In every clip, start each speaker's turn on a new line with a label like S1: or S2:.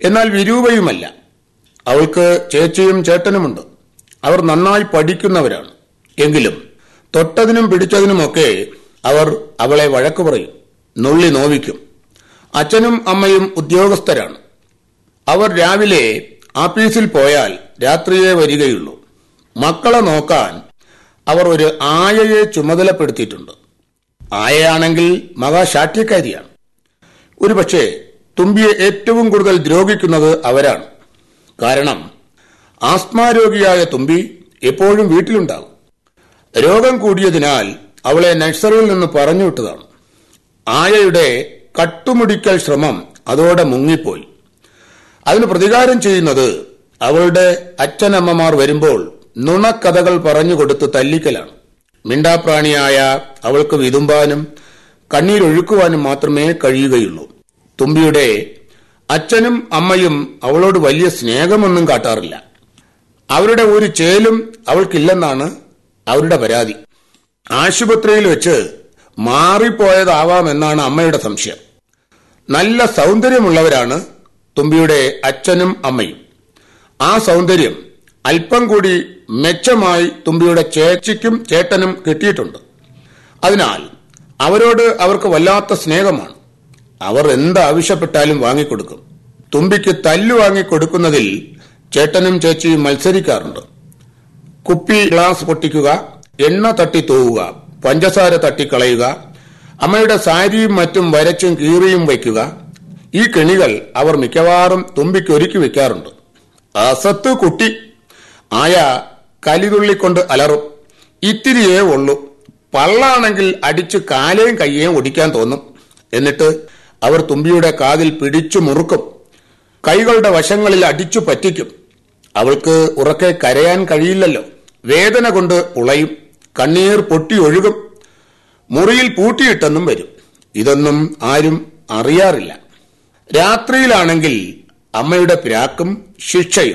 S1: എന്നാൽ വിരൂപയുമല്ല അവൾക്ക് ചേച്ചിയും ചേട്ടനുമുണ്ട് അവർ നന്നായി പഠിക്കുന്നവരാണ് എങ്കിലും തൊട്ടതിനും പിടിച്ചതിനുമൊക്കെ അവർ അവളെ വഴക്കു പറയും നുള്ളി നോവിക്കും അച്ഛനും അമ്മയും ഉദ്യോഗസ്ഥരാണ് അവർ രാവിലെ ആഫീസിൽ പോയാൽ രാത്രിയേ വരികയുള്ളൂ മക്കളെ നോക്കാൻ അവർ ഒരു ആയയെ ചുമതലപ്പെടുത്തിയിട്ടുണ്ട് ആയയാണെങ്കിൽ മഹാശാഠ്യക്കാരിയാണ് ഒരുപക്ഷെ തുമ്പിയെ ഏറ്റവും കൂടുതൽ ദ്രോഹിക്കുന്നത് അവരാണ് കാരണം ആസ്മാരോഗിയായ തുമ്പി എപ്പോഴും വീട്ടിലുണ്ടാകും രോഗം കൂടിയതിനാൽ അവളെ നഴ്സറിയിൽ നിന്ന് പറഞ്ഞു വിട്ടതാണ് ആയയുടെ കട്ടുമുടിക്കൽ ശ്രമം അതോടെ മുങ്ങിപ്പോയി അതിന് പ്രതികാരം ചെയ്യുന്നത് അവളുടെ അച്ഛനമ്മമാർ വരുമ്പോൾ നുണക്കഥകൾ പറഞ്ഞുകൊടുത്ത് തല്ലിക്കലാണ് മിണ്ടാപ്രാണിയായ അവൾക്ക് വിതുമ്പാനും കണ്ണീരൊഴുക്കുവാനും മാത്രമേ കഴിയുകയുള്ളൂ തുമ്പിയുടെ അച്ഛനും അമ്മയും അവളോട് വലിയ സ്നേഹമൊന്നും കാട്ടാറില്ല അവരുടെ ഒരു ചേലും അവൾക്കില്ലെന്നാണ് അവരുടെ പരാതി ആശുപത്രിയിൽ വെച്ച് മാറിപ്പോയതാവാമെന്നാണ് അമ്മയുടെ സംശയം നല്ല സൗന്ദര്യമുള്ളവരാണ് തുമ്പിയുടെ അച്ഛനും അമ്മയും ആ സൗന്ദര്യം അല്പം കൂടി മെച്ചമായി തുമ്പിയുടെ ചേച്ചിക്കും ചേട്ടനും കിട്ടിയിട്ടുണ്ട് അതിനാൽ അവരോട് അവർക്ക് വല്ലാത്ത സ്നേഹമാണ് അവർ എന്താവശ്യപ്പെട്ടാലും വാങ്ങിക്കൊടുക്കും തുമ്പിക്ക് തല്ലു വാങ്ങിക്കൊടുക്കുന്നതിൽ ചേട്ടനും ചേച്ചിയും മത്സരിക്കാറുണ്ട് കുപ്പി ഗ്ലാസ് പൊട്ടിക്കുക എണ്ണ തട്ടി തൂവുക പഞ്ചസാര തട്ടിക്കളയുക അമ്മയുടെ സാരിയും മറ്റും വരച്ചും കീറിയും വയ്ക്കുക ഈ കെണികൾ അവർ മിക്കവാറും തുമ്പിക്ക് ഒരുക്കി വെക്കാറുണ്ട് അസത്ത് കുട്ടി ആയ കലിതുള്ളിക്കൊണ്ട് അലറും ഇത്തിരിയേ ഉള്ളൂ പള്ളാണെങ്കിൽ അടിച്ച് കാലേയും കയ്യേയും ഒടിക്കാൻ തോന്നും എന്നിട്ട് അവർ തുമ്പിയുടെ കാതിൽ പിടിച്ചു മുറുക്കും കൈകളുടെ വശങ്ങളിൽ അടിച്ചു പറ്റിക്കും അവൾക്ക് ഉറക്കെ കരയാൻ കഴിയില്ലല്ലോ വേദന കൊണ്ട് ഉളയും കണ്ണീർ പൊട്ടി ഒഴുകും മുറിയിൽ പൂട്ടിയിട്ടെന്നും വരും ഇതൊന്നും ആരും അറിയാറില്ല രാത്രിയിലാണെങ്കിൽ അമ്മയുടെ പിരാക്കും ശിക്ഷയും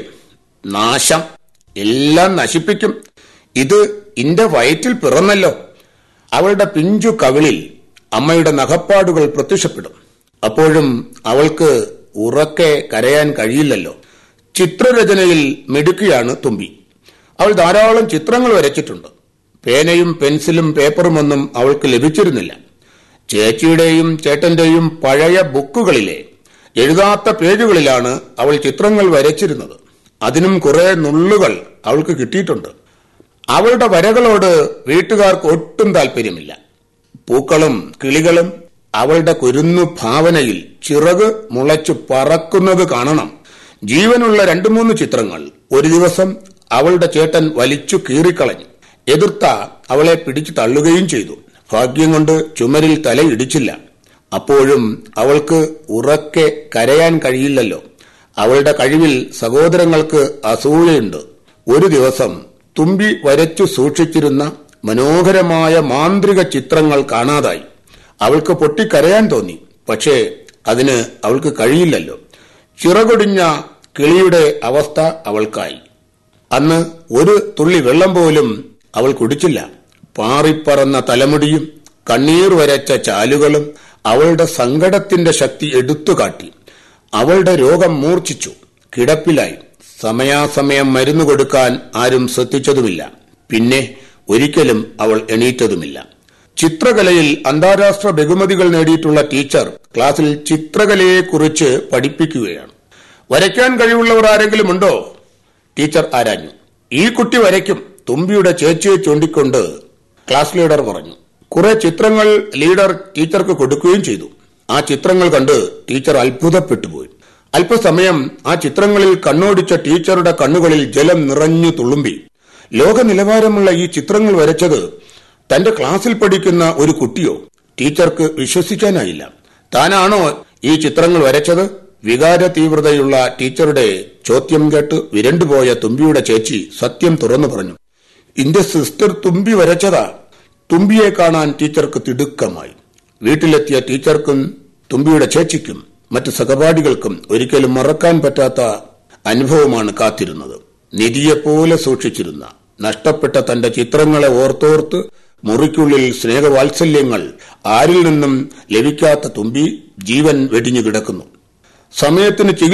S1: നാശം എല്ലാം നശിപ്പിക്കും ഇത് ഇന്റെ വയറ്റിൽ പിറന്നല്ലോ അവളുടെ പിഞ്ചു കവിളിൽ അമ്മയുടെ നഖപ്പാടുകൾ പ്രത്യക്ഷപ്പെടും അപ്പോഴും അവൾക്ക് ഉറക്കെ കരയാൻ കഴിയില്ലല്ലോ ചിത്രരചനയിൽ മിടുക്കിയാണ് തുമ്പി അവൾ ധാരാളം ചിത്രങ്ങൾ വരച്ചിട്ടുണ്ട് പേനയും പെൻസിലും പേപ്പറുമൊന്നും അവൾക്ക് ലഭിച്ചിരുന്നില്ല ചേച്ചിയുടെയും ചേട്ടന്റെയും പഴയ ബുക്കുകളിലെ എഴുതാത്ത പേജുകളിലാണ് അവൾ ചിത്രങ്ങൾ വരച്ചിരുന്നത് അതിനും കുറെ നുള്ളുകൾ അവൾക്ക് കിട്ടിയിട്ടുണ്ട് അവളുടെ വരകളോട് വീട്ടുകാർക്ക് ഒട്ടും താല്പര്യമില്ല പൂക്കളും കിളികളും അവളുടെ കുരുന്നു ഭാവനയിൽ ചിറക് മുളച്ചു പറക്കുന്നത് കാണണം ജീവനുള്ള രണ്ടു മൂന്ന് ചിത്രങ്ങൾ ഒരു ദിവസം അവളുടെ ചേട്ടൻ വലിച്ചു കീറിക്കളഞ്ഞു എതിർത്ത അവളെ പിടിച്ചു തള്ളുകയും ചെയ്തു ഭാഗ്യം കൊണ്ട് ചുമരിൽ തലയിടിച്ചില്ല അപ്പോഴും അവൾക്ക് ഉറക്കെ കരയാൻ കഴിയില്ലല്ലോ അവളുടെ കഴിവിൽ സഹോദരങ്ങൾക്ക് അസൂയയുണ്ട് ഒരു ദിവസം തുമ്പി വരച്ചു സൂക്ഷിച്ചിരുന്ന മനോഹരമായ മാന്ത്രിക ചിത്രങ്ങൾ കാണാതായി അവൾക്ക് പൊട്ടിക്കരയാൻ തോന്നി പക്ഷേ അതിന് അവൾക്ക് കഴിയില്ലല്ലോ ചിറകൊടിഞ്ഞ കിളിയുടെ അവസ്ഥ അവൾക്കായി അന്ന് ഒരു തുള്ളി വെള്ളം പോലും അവൾ കുടിച്ചില്ല പാറിപ്പറന്ന തലമുടിയും കണ്ണീർ വരച്ച ചാലുകളും അവളുടെ സങ്കടത്തിന്റെ ശക്തി എടുത്തുകാട്ടി അവളുടെ രോഗം മൂർച്ഛിച്ചു കിടപ്പിലായി സമയാസമയം മരുന്ന് കൊടുക്കാൻ ആരും ശ്രദ്ധിച്ചതുമില്ല പിന്നെ ഒരിക്കലും അവൾ എണീറ്റതുമില്ല ചിത്രകലയിൽ അന്താരാഷ്ട്ര ബഹുമതികൾ നേടിയിട്ടുള്ള ടീച്ചർ ക്ലാസ്സിൽ ചിത്രകലയെക്കുറിച്ച് പഠിപ്പിക്കുകയാണ് വരയ്ക്കാൻ കഴിവുള്ളവർ ആരെങ്കിലും ഉണ്ടോ ടീച്ചർ ആരാഞ്ഞു ഈ കുട്ടി വരയ്ക്കും തുമ്പിയുടെ ചേച്ചിയെ ചൂണ്ടിക്കൊണ്ട് ക്ലാസ് ലീഡർ പറഞ്ഞു കുറെ ചിത്രങ്ങൾ ലീഡർ ടീച്ചർക്ക് കൊടുക്കുകയും ചെയ്തു ആ ചിത്രങ്ങൾ കണ്ട് ടീച്ചർ അത്ഭുതപ്പെട്ടുപോയി അല്പസമയം ആ ചിത്രങ്ങളിൽ കണ്ണോടിച്ച ടീച്ചറുടെ കണ്ണുകളിൽ ജലം നിറഞ്ഞു തുളുമ്പി ലോക നിലവാരമുള്ള ഈ ചിത്രങ്ങൾ വരച്ചത് തന്റെ ക്ലാസ്സിൽ പഠിക്കുന്ന ഒരു കുട്ടിയോ ടീച്ചർക്ക് വിശ്വസിക്കാനായില്ല താനാണോ ഈ ചിത്രങ്ങൾ വരച്ചത് വികാര തീവ്രതയുള്ള ടീച്ചറുടെ ചോദ്യം കേട്ട് വിരണ്ടുപോയ തുമ്പിയുടെ ചേച്ചി സത്യം തുറന്നു പറഞ്ഞു ഇന്റെ സിസ്റ്റർ തുമ്പി വരച്ചതാ തുമ്പിയെ കാണാൻ ടീച്ചർക്ക് തിടുക്കമായി വീട്ടിലെത്തിയ ടീച്ചർക്കും തുമ്പിയുടെ ചേച്ചിക്കും മറ്റു സഹപാഠികൾക്കും ഒരിക്കലും മറക്കാൻ പറ്റാത്ത അനുഭവമാണ് കാത്തിരുന്നത് നിധിയെപ്പോലെ സൂക്ഷിച്ചിരുന്ന നഷ്ടപ്പെട്ട തന്റെ ചിത്രങ്ങളെ ഓർത്തോർത്ത് മുറിക്കുള്ളിൽ സ്നേഹവാത്സല്യങ്ങൾ ആരിൽ നിന്നും ലഭിക്കാത്ത തുമ്പി ജീവൻ വെടിഞ്ഞു കിടക്കുന്നു സമയത്തിന് ചികിത്സ